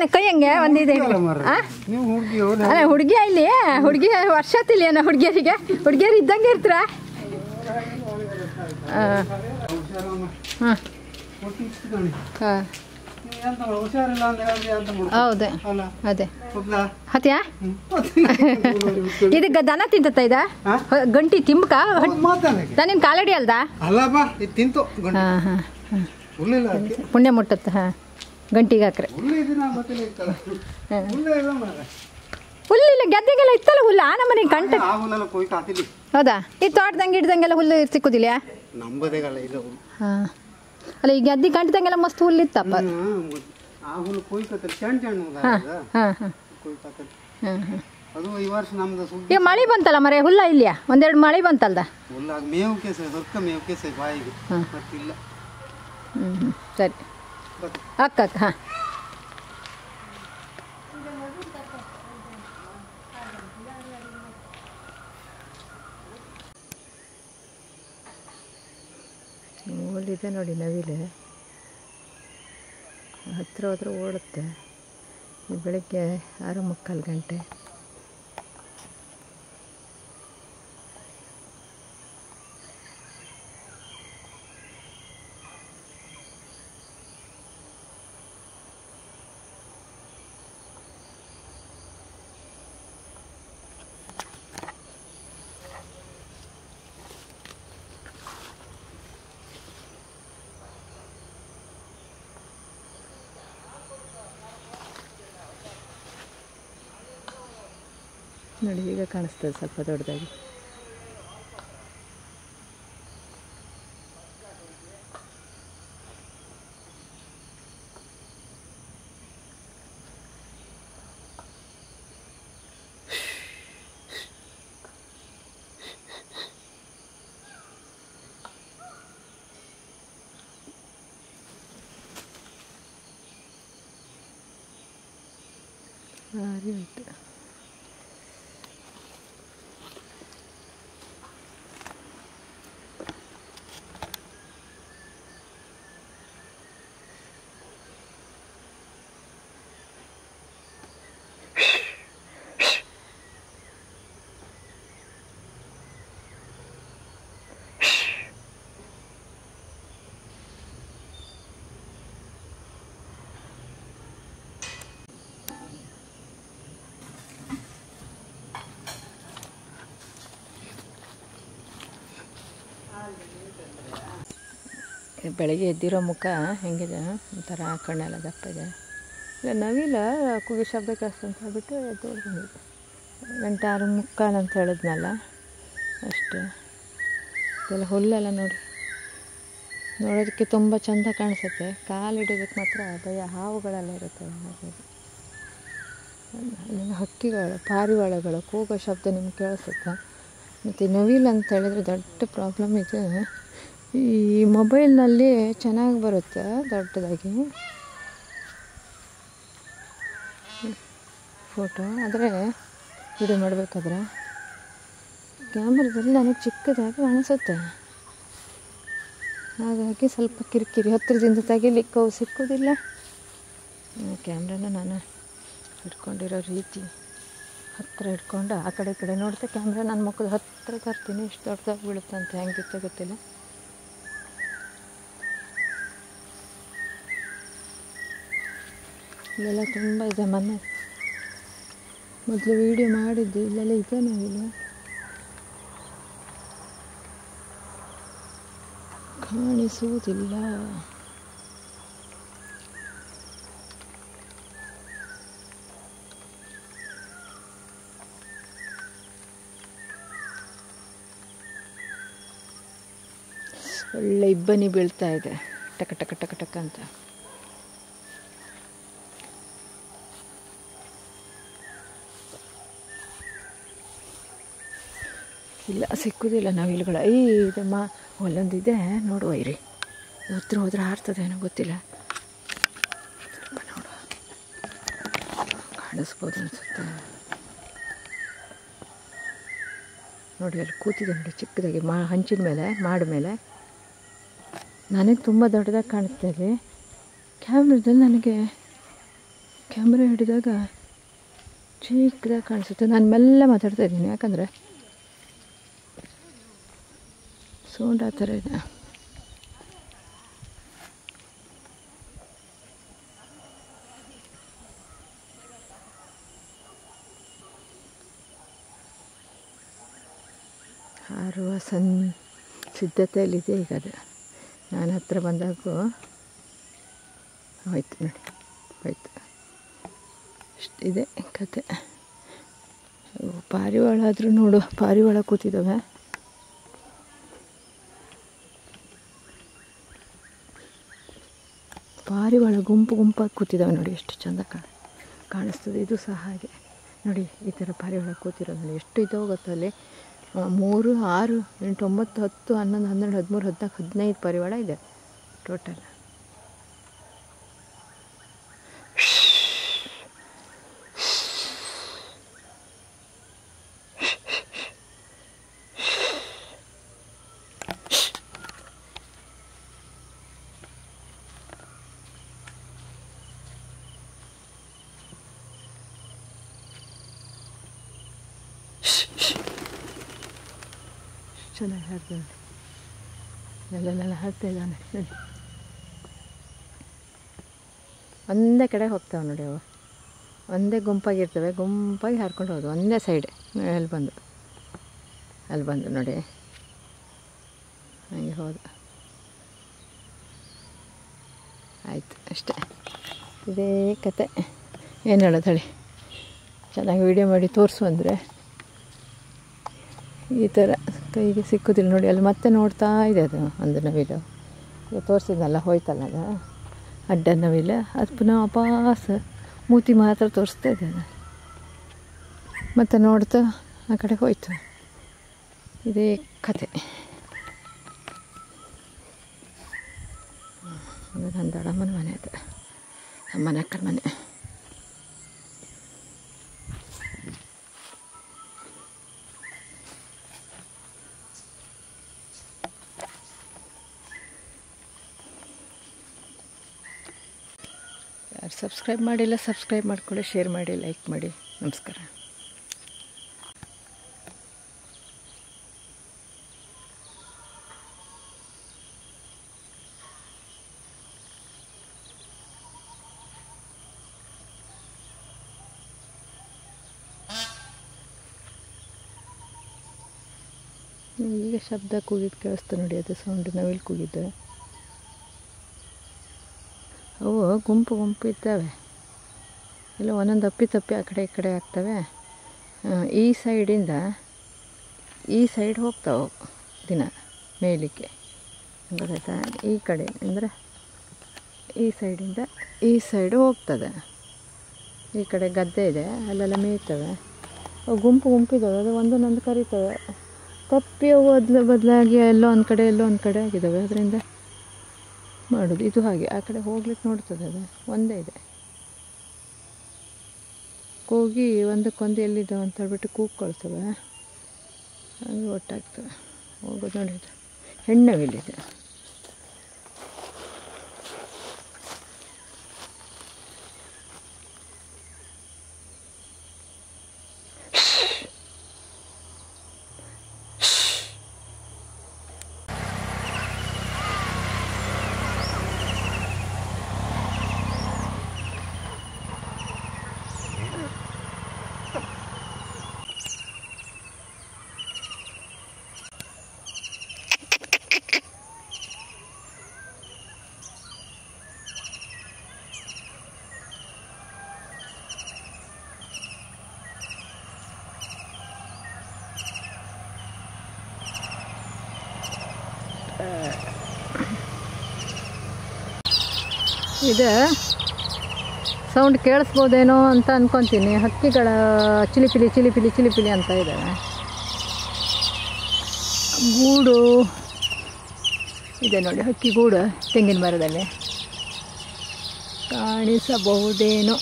ಕೈ ಹಂಗೆ ಒಂದಿದೆ ಆ? ನೀವು ಹುಡುಗಿ ಅವ್ರು ಅಲ್ಲ ಹುಡುಗಿ ಇಲ್ಲಿ ಹುಡುಗಿ ವರ್ಷ ತಿಳಿ ಏನೋ ಹುಡುಗಿಯರಿಗೆ ಹುಡುಗಿಯರು ಇದ್ದಂಗೆ ಇರ್ತೀರ ಹಾಂ ಹುಷಾರಮ್ಮ ಹಾಂ ಒಟ್ಟು ಇಟ್ಕೊಳ್ಳಿ. ಹಾಂ ನೀವು ಎಂತ ಮಾಡು, ಹುಷಾರಿಲ್ಲ ಅಂತ ಹೇಳಿದ್ರೆ ಎಂತ ಮಾಡು ಹೌದು ಅಲ್ಲ ಅದೇ ಹೌದಾ ಹತ್ಯಾ ಇದಕ್ಕೆ ದನ ತಿಂತತ್ತ ಇದ ಹಾ? ಗಂಟಿ ತಿಂಬಕ ಮಾತಾಡಕ್ಕೆ ದನಿನ ಕಾಲಡಿ ಅಲ್ದ ಅಲ್ಲಪ್ಪ ಇದು ತಿಂತು ಗಂಟು ಹಾಂ ಹಾಂ ಹಾಂ ಹುಲ್ಲಿಲ್ಲ ಅದಕ್ಕೆ ಪುಣ್ಯ ಮುಟ್ಟತ್ತ ಹಾಂ ಗಂಟಿಗೆ ಹಾಕ್ರೆ ಹುಲ್ಲು ಇದನ್ನ ಗೊತ್ತಿಲ್ಲ ಇತ್ತಲ್ಲ ಹುಲ್ಲು ಇಲ್ಲ ಮಾರ್ರೆ. ಹುಲ್ಲು ಇಲ್ಲ ಗೆದ್ದೆಗೆಲ್ಲ ಇತ್ತಲ್ಲ ಹುಲ್ಲು ಆ ನಮ್ಮನೆ ಕಂಟ ಆ ಹುಲ್ಲೆಲ್ಲ ಕೊಯ್ ಕಾತಿಲಿ ಹೌದಾ ಈ ತೋಟದಂಗೆ ಹಿಡ್ದಂಗೆಲ್ಲ ಹುಲ್ಲು ಸಿಕ್ಕುದಿಲ್ಲ ನಂಬದೇಗಲ್ಲ ಇಲ್ಲ ಹುಲ್ಲು ಹಾಂ ಅಲ್ಲ ಈ ಗೆದ್ದೆ ಗಂಟದಂಗೆಲ್ಲ ಮಸ್ತ್ ಹುಲ್ಲು ಇತ್ತಪ್ಪ ಹ್ಮ್, ಆ ಹುಲ್ಲು ಕೊಯ್ ಕತ್ತಲಿ ಸಣ್ಣ ಸಣ್ಣ ಹುಲ್ಲು ಹಾಂ ಅದ? ಹಾಂ ಹಾಂ ಕೊಯ್ ಕತ್ತಲಿ ಹಾಂ ಹಾಂ ಅದು ಈ ವರ್ಷ ನಮ್ದು ಸುದ್ದಿ ಈಗ ಮಳೆ ಬಂತಲ್ಲ ಮರೆ ಹುಲ್ಲ ಇಲ್ಲಿಯಾ ಒಂದೆರಡು ಮಳೆ ಬಂತಲ್ದ ಹುಲ್ಲು ಆಗ ಮೇವು ಕೇಸ ಹೊರ್ಕ ಮೇವು ಕೇಸ ಬಾಯಿಗೆ ಹಾಂ. ಮತ್ತಿಲ್ಲ ಹ್ಞೂ ಹ್ಞೂ ಸರಿ ಬತ್- ಅಕ್ಕ ಅಕ್ಕ ಹಾಂ ಓಲಿದೆ ನೋಡಿ ನವಿಲೆ ಹತ್ತಿರ ಹೋದ್ರೆ ಓಡುತ್ತೆ ಈ ಬೆಳಗ್ಗೆ ಆರು ಮುಕ್ಕಾಲು ಗಂಟೆ ನೋಡಿ ಈಗ ಕಾಣಿಸ್ತದೆ ಸ್ವಲ್ಪ ದೊಡ್ಡದಾಗಿ ಭಾರಿ ಉಂಟು ಬೆಳಗ್ಗೆ ಎದ್ದಿರೋ ಮುಖ ಹೆಂಗಿದೆ ಒಂಥರ ಕಣ್ಣೆಲ್ಲ ದಪ್ಪಿದೆ ಇಲ್ಲ ನವಿಲ ಕೂಗಿ ಶಬ್ದ ಕೇಳಿಸ್ತು ಅಂತ ಹೇಳ್ಬಿಟ್ಟು ಎದ್ದು ಬಂದಿದ್ದೆ ಗಂಟೆ ಆರು ಮುಕ್ಕಾಲು ಅಂತ ಹೇಳಿದ್ನಲ್ಲ ಅಷ್ಟೇ ಇದೆಲ್ಲ ಹುಲ್ಲೆಲ್ಲ ನೋಡಿ ನೋಡೋದಕ್ಕೆ ತುಂಬ ಚಂದ ಕಾಣಿಸುತ್ತೆ ಕಾಲಿಡೋದಕ್ಕೆ ಮಾತ್ರ ಭಯ ಹಾವುಗಳೆಲ್ಲ ಇರುತ್ತೆ ಹಾಗಾಗಿ ಅಲ್ಲಿನ ಹಕ್ಕಿಗಳು ಪಾರಿವಾಳಗಳು ಕೂಗೋ ಶಬ್ದ ನಿಮ್ಗೆ ಕೇಳಿಸುತ್ತೆ ಮತ್ತು ನವಿಲ್ ಅಂತ ಹೇಳಿದ್ರೆ ದೊಡ್ಡ ಪ್ರಾಬ್ಲಮ್ ಇದೆ ಈ ಮೊಬೈಲ್ನಲ್ಲಿ ಚೆನ್ನಾಗಿ ಬರುತ್ತೆ ದೊಡ್ಡದಾಗಿ ಫೋಟೋ ಆದರೆ ವಿಡಿಯೋ ಮಾಡಬೇಕಾದ್ರೆ ಕ್ಯಾಮ್ರಾದಲ್ಲಿ ನನಗೆ ಚಿಕ್ಕದಾಗಿ ಕಾಣಿಸುತ್ತೆ ಹಾಗಾಗಿ ಸ್ವಲ್ಪ ಕಿರಿಕಿರಿ ಹತ್ತಿರದಿಂದ ತೆಗಿಲಿಕ್ಕೆ ಅವು ಸಿಕ್ಕೋದಿಲ್ಲ ಕ್ಯಾಮ್ರಾನ ನಾನು ಹಿಡ್ಕೊಂಡಿರೋ ರೀತಿ ಹತ್ತಿರ ಹಿಡ್ಕೊಂಡು ಆ ಕಡೆ ಈ ಕಡೆ ನೋಡ್ತಾ ಕ್ಯಾಮ್ರಾ ನನ್ನ ಮುಖದ ಹತ್ತಿರ ತರ್ತೀನಿ ಇಷ್ಟು ದೊಡ್ಡದಾಗಿ ಬೀಳುತ್ತೆ ಅಂತ ಹೆಂಗಿತ್ತು ಗೊತ್ತಿಲ್ಲ ಇಲ್ಲೆಲ್ಲ ತುಂಬ ಇದೆ ಮೊನ್ನೆ ಮೊದಲು ವೀಡಿಯೋ ಮಾಡಿದ್ದು ಇಲ್ಲೆಲ್ಲ ಇದೆ ನಾವಿಲ್ಲ ಕಾಣಿಸುವುದಿಲ್ಲ ಒಳ್ಳೆ ಇಬ್ಬನಿ ಬೀಳ್ತಾ ಇದೆ ಟಕ ಟಕ ಟಕ ಟಕ ಅಂತ ಇಲ್ಲ ಸಿಕ್ಕುದಿಲ್ಲ ನಾವಿಲ್ಗಳ ಈ ಇದು ಮಾ ಅಲ್ಲೊಂದಿದೆ ನೋಡುವ ಇರಿ ಹತ್ರ ಹೋದ್ರೆ ಹಾರ್ತದೇನೋ ಗೊತ್ತಿಲ್ಲ ಸ್ವಲ್ಪ ನೋಡುವ ಕಾಣಿಸ್ಬೋದು ಅನಿಸುತ್ತೆ ನೋಡಿ ಅಲ್ಲಿ ಕೂತಿದೆ ನೋಡಿ ಚಿಕ್ಕದಾಗಿ ಮಾ ಹಂಚಿನ ಮೇಲೆ ಮಾಡ ಮೇಲೆ ನನಗೆ ತುಂಬ ದೊಡ್ಡದಾಗಿ ಕಾಣಿಸ್ತಾ ಇದೆ ಕ್ಯಾಮ್ರದಲ್ಲಿ ನನಗೆ ಕ್ಯಾಮ್ರಾ ಹಿಡಿದಾಗ ಚಿಕ್ಕದಾಗಿ ಕಾಣಿಸುತ್ತೆ ನಾನು ಮೆಲ್ಲ ಮಾತಾಡ್ತಾ ಇದ್ದೀನಿ ಯಾಕಂದರೆ ಸೌಂಡ್ ಆ ಥರ ಇದೆ ಹಾರುವ ಸನ್ ಸಿದ್ಧತೆಯಲ್ಲಿದೆ ಈಗ ಅದು ನಾನು ಹತ್ರ ಬಂದಾಗೂ ಹೋಯ್ತು ನೋಡಿ ಹೋಯ್ತು ಇಷ್ಟಿದೆ ಕತೆ ಅವು ಪಾರಿವಾಳ ಆದರೂ ನೋಡು ಪಾರಿವಾಳ ಕೂತಿದ್ದಾವೆ ಪಾರಿವಾಳ ಗುಂಪು ಗುಂಪಾಗಿ ಕೂತಿದ್ದಾವೆ ನೋಡಿ ಎಷ್ಟು ಚಂದ ಕಾಣ ಕಾಣಿಸ್ತದೆ ಇದು ಸಹ ಹಾಗೆ ನೋಡಿ ಈ ಥರ ಪಾರಿವಾಳ ಕೂತಿರೋದು ನೋಡಿ ಎಷ್ಟು ಇದಾವೆ ಗೊತ್ತಾ ಅಲ್ಲಿ ಆ, ಮೂರು ಆರು ಎಂಟು ಒಂಬತ್ತು ಹತ್ತು ಹನ್ನೊಂದು ಹನ್ನೆರಡು ಹದಿಮೂರು ಹದಿನಾಲ್ಕು ಹದಿನೈದು ಪಾರಿವಾಳ ಇದೆ ಟೋಟಲ್ ಚೆನ್ನಾಗಿ ಹಾಡ್ತಾ ನೋಡಿ ಅಲ್ಲೆಲ್ಲ ಹಾಡ್ತಾ ಇದ್ದಾನೆ ನೋಡಿ ಒಂದೇ ಕಡೆ ಹೋಗ್ತಾವೆ ನೋಡಿ ಅವು ಒಂದೇ ಗುಂಪಾಗಿರ್ತವೆ ಗುಂಪಾಗಿ ಹಾರ್ಕೊಂಡು ಹೋದು ಒಂದೇ ಸೈಡ್ ಅಲ್ಲಿ ಬಂದು ಅಲ್ಲಿ ಬಂದು ನೋಡಿ ಹಂಗೆ ಹೋದ ಆಯಿತು ಅಷ್ಟೇ ಇದೇ ಕತೆ ಏನು ಹೇಳೋದು ಹೇಳಿ ಚೆನ್ನಾಗಿ ವೀಡಿಯೋ ಮಾಡಿ ತೋರಿಸು ಅಂದರೆ ಈ ಥರ ಕೈಗೆ ಸಿಕ್ಕುದಿಲ್ಲ ನೋಡಿ ಅಲ್ಲಿ ಮತ್ತೆ ನೋಡ್ತಾ ಇದೆ ಅದು ಒಂದು ನವಿಲು ಈಗ ತೋರಿಸಿದ್ನಲ್ಲ ಹೋಯ್ತಲ್ಲ ಅದು ಅಡ್ಡ ನವಿಲು ಅದು ಪುನಃ ವಾಪಸ್ ಮೂತಿ ಮಾತ್ರ ತೋರಿಸ್ತಾ ಇದೆ ಅದು ಮತ್ತು ನೋಡ್ತಾ ಆ ಕಡೆ ಹೋಯ್ತು ಇದೇ ಕತೆ ಅದು ನನ್ನ ದೊಡ್ಡಮ್ಮನ ಮನೆ ಅದು ಅಮ್ಮನ ಅಕ್ಕನ ಮನೆ ಯಾರು ಸಬ್ಸ್ಕ್ರೈಬ್ ಮಾಡಿಲ್ಲ ಸಬ್ಸ್ಕ್ರೈಬ್ ಮಾಡ್ಕೊಳ್ಳಿ ಶೇರ್ ಮಾಡಿ ಲೈಕ್ ಮಾಡಿ ನಮಸ್ಕಾರ ಈಗ ಶಬ್ದ ಕೂಗಿದ್ದು ಕೇಳಿಸ್ತು ನೋಡಿ ಅದು ಸೌಂಡ್ ನವಿಲು ಕೂಗಿದ್ದು ಅವು ಗುಂಪು ಗುಂಪು ಇದ್ದಾವೆ ಇಲ್ಲ ಒಂದೊಂದು ಅಪ್ಪಿ ತಪ್ಪಿ ಆ ಕಡೆ ಈ ಕಡೆ ಆಗ್ತವೆ ಆ, ಈ ಸೈಡಿಂದ ಈ ಸೈಡ್ ಹೋಗ್ತಾವೆ ದಿನ ಮೇಯಲಿಕ್ಕೆ ಗೊತ್ತಾಯ್ತಾ ಈ ಕಡೆ ಅಂದರೆ ಈ ಸೈಡಿಂದ ಈ ಸೈಡು ಹೋಗ್ತದೆ ಈ ಕಡೆ ಗದ್ದೆ ಇದೆ ಅಲ್ಲೆಲ್ಲ ಮೇಯ್ತವೆ ಅವು ಗುಂಪು ಗುಂಪಿದ್ದಾವೆ ಅದು ಒಂದೊಂದೊಂದು ಕರಿತವೆ ತಪ್ಪಿ ಅವು ಬದಲು ಬದಲಾಗಿ ಎಲ್ಲೋ ಒಂದು ಕಡೆ ಎಲ್ಲೋ ಒಂದು ಕಡೆ ಆಗಿದ್ದಾವೆ ಅದರಿಂದ ಮಾಡೋದು ಇದು ಹಾಗೆ ಆ ಕಡೆ ಹೋಗ್ಲಿಕ್ಕೆ ನೋಡ್ತದೆ ಅದು ಒಂದೇ ಇದೆ ಕೂಗಿ ಒಂದಕ್ಕೊಂದು ಎಲ್ಲಿದ್ದಾವೆ ಅಂತ ಹೇಳ್ಬಿಟ್ಟು ಕೂಗ್ಕೊಳ್ತವೆ ಹಂಗೆ ಒಟ್ಟಾಗ್ತವೆ ಹೋಗೋದು ನೋಡಿ ಇದು ಹೆಣ್ಣವಿಲ್ಲಿದೆ ಇದು ಸೌಂಡ್ ಕೇಳಿಸ್ಬೋದೇನೋ ಅಂತ ಅನ್ಕೊತೀನಿ ಹಕ್ಕಿಗಳ ಚಿಲಿಪಿಲಿ ಚಿಲಿಪಿಲಿ ಚಿಲಿಪಿಲಿ ಅಂತ ಇದ್ದಾವೆ ಗೂಡು ಇದೆ ನೋಡಿ ಹಕ್ಕಿ ಗೂಡು ತೆಂಗಿನ ಮರದಲ್ಲಿ ಕಾಣಿಸಬಹುದೇನೋ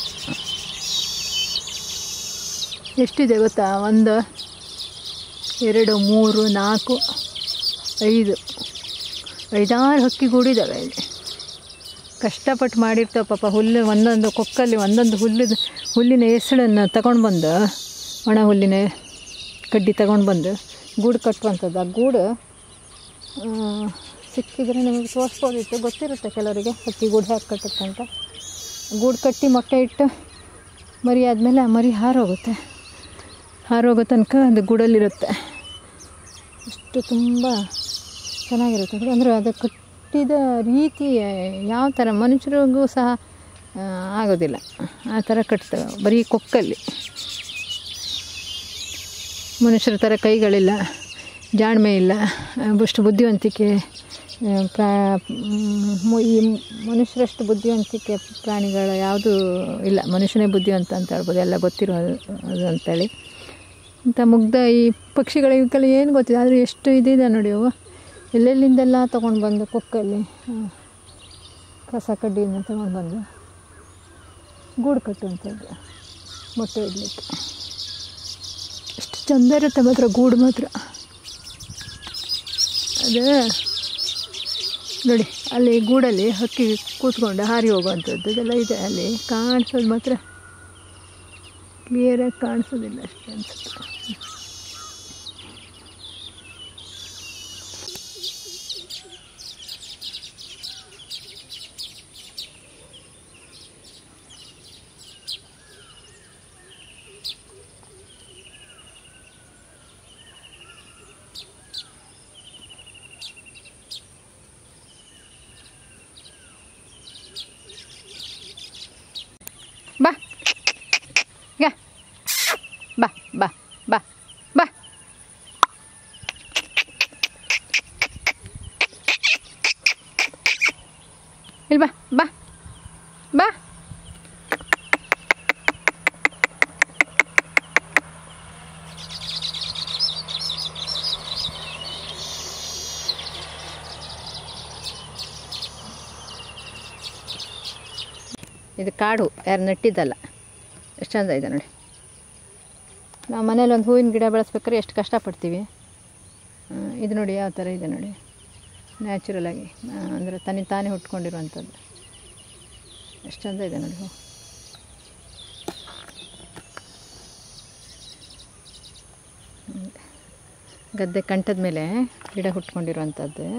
ಎಷ್ಟಿದೆ ಗೊತ್ತಾ ಒಂದು ಎರಡು ಮೂರು ನಾಲ್ಕು ಐದು ಐದಾರು ಹಕ್ಕಿ ಗೂಡಿದ್ದಾವೆ ಇಲ್ಲಿ ಕಷ್ಟಪಟ್ಟು ಮಾಡಿರ್ತಾವೆ ಪಾಪ ಹುಲ್ಲು ಒಂದೊಂದು ಕೊಕ್ಕಲ್ಲಿ ಒಂದೊಂದು ಹುಲ್ಲಿದ ಹುಲ್ಲಿನ ಎಸಳನ್ನು ತಗೊಂಡು ಬಂದು ಒಣ ಹುಲ್ಲಿನ ಕಡ್ಡಿ ತಗೊಂಡು ಬಂದು ಗೂಡು ಕಟ್ಟುವಂಥದ್ದು ಆ ಗೂಡು ಆ, ಸಿಕ್ಕಿದ್ರೆ ನಿಮಗೆ ತೋರಿಸ್ಬೋದಿತ್ತು ಗೊತ್ತಿರುತ್ತೆ ಕೆಲವರಿಗೆ ಹಕ್ಕಿ ಗೂಡು ಹಾಕಿ ಕಟ್ಟುತ್ತೆ ಅಂತ ಗೂಡು ಕಟ್ಟಿ ಮೊಟ್ಟೆ ಇಟ್ಟು ಮರಿ ಆದಮೇಲೆ ಆ ಮರಿ ಹಾರೋಗುತ್ತೆ ಹಾರೋಗೋ ತನಕ ಅದು ಗೂಡಲ್ಲಿರುತ್ತೆ ಅಷ್ಟು ತುಂಬ ಚೆನ್ನಾಗಿರುತ್ತೆ ಅದು ಅಂದರೆ ಅದು ಕಟ್ಟಿದ ರೀತಿ ಯಾವ ಥರ ಮನುಷ್ಯರಿಗೂ ಸಹ ಆ, ಆಗೋದಿಲ್ಲ ಆ ಥರ ಕಟ್ತವೆ ಬರೀ ಕೊಕ್ಕಲ್ಲಿ ಮನುಷ್ಯರ ಥರ ಕೈಗಳಿಲ್ಲ ಜಾಣ್ಮೆ ಇಲ್ಲ ಅಷ್ಟು ಬುದ್ಧಿವಂತಿಕೆ ಆ, ಪ್ರಾ ಮ್, ಈ ಮನುಷ್ಯರಷ್ಟು ಬುದ್ಧಿವಂತಿಕೆ ಪ್ರಾಣಿಗಳು ಯಾವುದೂ ಇಲ್ಲ ಮನುಷ್ಯನೇ ಬುದ್ಧಿವಂತ ಅಂತ ಹೇಳ್ಬೋದು ಎಲ್ಲ ಗೊತ್ತಿರೋದು ಅದು ಅಂತೇಳಿ ಇಂಥ ಮುಗ್ಧ ಈ ಪಕ್ಷಿಗಳಿಗೆಲ್ಲ ಏನು ಗೊತ್ತಿದೆ ಆದರೆ ಎಷ್ಟು ಇದಿದೆ ನೋಡಿ ಅವು ಎಲ್ಲೆಲ್ಲಿಂದೆಲ್ಲ ತೊಗೊಂಡು ಬಂದು ಕೊಕ್ಕಲ್ಲಿ ಆ, ಕಸ ಕಡ್ಡಿಯನ್ನು ತೊಗೊಂಡು ಬಂದು ಗೂಡು ಕಟ್ಟುವಂಥದ್ದು ಮೊಟ್ಟೆ ಇಡಲಿಕ್ಕೆ ಎಷ್ಟು ಚಂದ ಇರುತ್ತೆ ಮಾತ್ರ ಗೂಡು ಮಾತ್ರ ಅದು ನೋಡಿ ಅಲ್ಲಿ ಗೂಡಲ್ಲಿ ಹಕ್ಕಿ ಕೂತ್ಕೊಂಡು ಹಾರಿ ಹೋಗುವಂಥದ್ದು ಇದೆಲ್ಲ ಇದೆ ಅಲ್ಲಿ ಕಾಣಿಸೋದು ಮಾತ್ರ ಕ್ಲಿಯರಾಗಿ ಕಾಣಿಸೋದಿಲ್ಲ ಅಷ್ಟೇ ಅನ್ಸುತ್ತೆ ಬಾ ಯಾ ಬಾ ಬಾ ಬಾ ಬಾ ಇಲ್ಲಿ ಬಾ ಬಾ ಬಾ ಇದು ಕಾಡು ಯಾರು ನೆಟ್ಟಿದ್ದಲ್ಲ ಎಷ್ಟು ಚಂದ ಇದೆ ನೋಡಿ ನಾವು ಮನೇಲಿ ಒಂದು ಹೂವಿನ ಗಿಡ ಬೆಳೆಸ್ಬೇಕಾದ್ರೆ ಎಷ್ಟು ಕಷ್ಟಪಡ್ತೀವಿ ಆ, ಇದು ನೋಡಿ ಯಾವ ಥರ ಇದೆ ನೋಡಿ ನ್ಯಾಚುರಲಾಗಿ ಅಂದರೆ ತನಿ ತಾನೇ ಹುಟ್ಕೊಂಡಿರುವಂಥದ್ದು ಎಷ್ಟು ಚಂದ ಇದೆ ನೋಡಿ ಹೂ ಹ್ಮ್. ಗದ್ದೆ ಕಂಠದ ಮೇಲೆ ಗಿಡ ಹುಟ್ಕೊಂಡಿರುವಂಥದ್ದು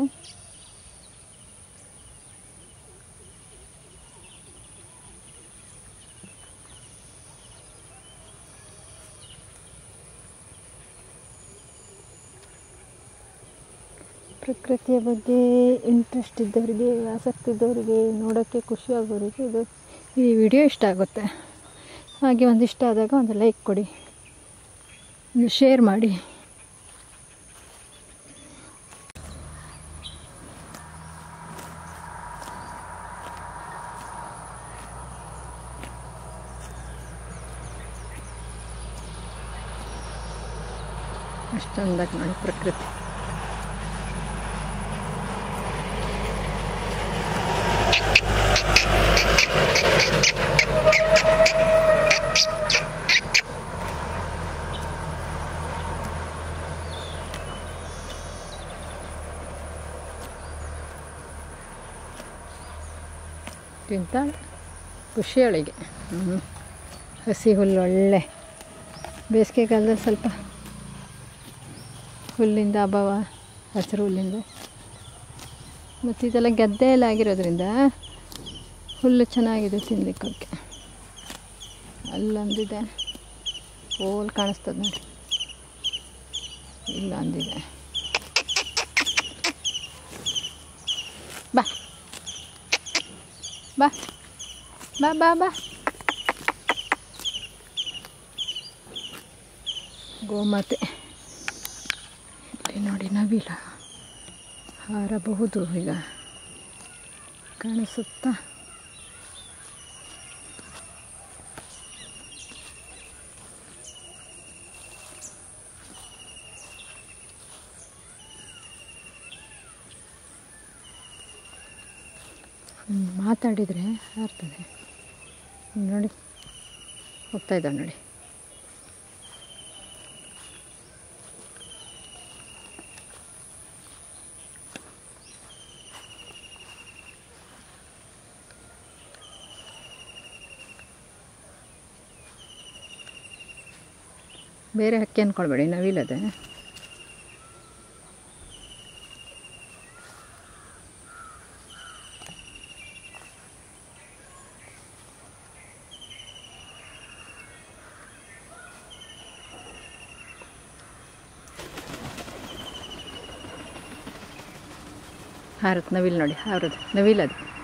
ಪ್ರಕೃತಿಯ ಬಗ್ಗೆ ಇಂಟ್ರೆಸ್ಟ್ ಇದ್ದವರಿಗೆ ಆಸಕ್ತಿ ಇದ್ದವರಿಗೆ ನೋಡೋಕ್ಕೆ ಖುಷಿ ಆಗೋರಿಗೆ ಇದು ಈ ವಿಡಿಯೋ ಇಷ್ಟ ಆಗುತ್ತೆ ಹಾಗೆ ಒಂದು ಇಷ್ಟ ಆದಾಗ ಒಂದು ಲೈಕ್ ಕೊಡಿ ಒಂದು ಶೇರ್ ಮಾಡಿ ಅಷ್ಟೊಂದಾಗಿ ನೋಡಿ ಪ್ರಕೃತಿ ತಿಂತಾಳೆ ಖುಷಿ ಅವಳಿಗೆ ಹ್ಞೂ ಹಸಿ ಹುಲ್ಲು ಒಳ್ಳೆ ಬೇಸಿಗೆ ಕಾಲದಲ್ಲಿ ಸ್ವಲ್ಪ ಹುಲ್ಲಿಂದ ಅಭಾವ ಹಸಿರು ಹುಲ್ಲಿಂದ ಮತ್ತು ಇದೆಲ್ಲ ಗದ್ದೆ ಎಲ್ಲ ಆಗಿರೋದ್ರಿಂದ ಹುಲ್ಲು ಚೆನ್ನಾಗಿದೆ ತಿನ್ನಲಿಕ್ಕೆ ಅಲ್ಲೊಂದಿದೆ ಹೋಲ್ ಕಾಣಿಸ್ತದೆ ನೋಡಿ ಇಲ್ಲೊಂದಿದೆ ಬಾ ಬಾ ಬಾ ಬಾ ಬಾ ಗೋಮಾತೆ ಇಲ್ಲಿ ನೋಡಿ ನವಿಲ ಹಾರಬಹುದು ಈಗ ಕಾಣಿಸುತ್ತಾ ಹ್ಮ್, ಮಾತಾಡಿದರೆ ಹಾರ್ತದೆ ನೋಡಿ ಹೋಗ್ತಾ ಇದ್ದಾವೆ ನೋಡಿ ಬೇರೆ ಹಕ್ಕಿ ಅಂದ್ಕೊಳ್ಬೇಡಿ ನವಿಲದೆ ಹಾರತ್ ನವಿಲ್ ನೋಡಿ ಹಾರದು ನವಿಲದು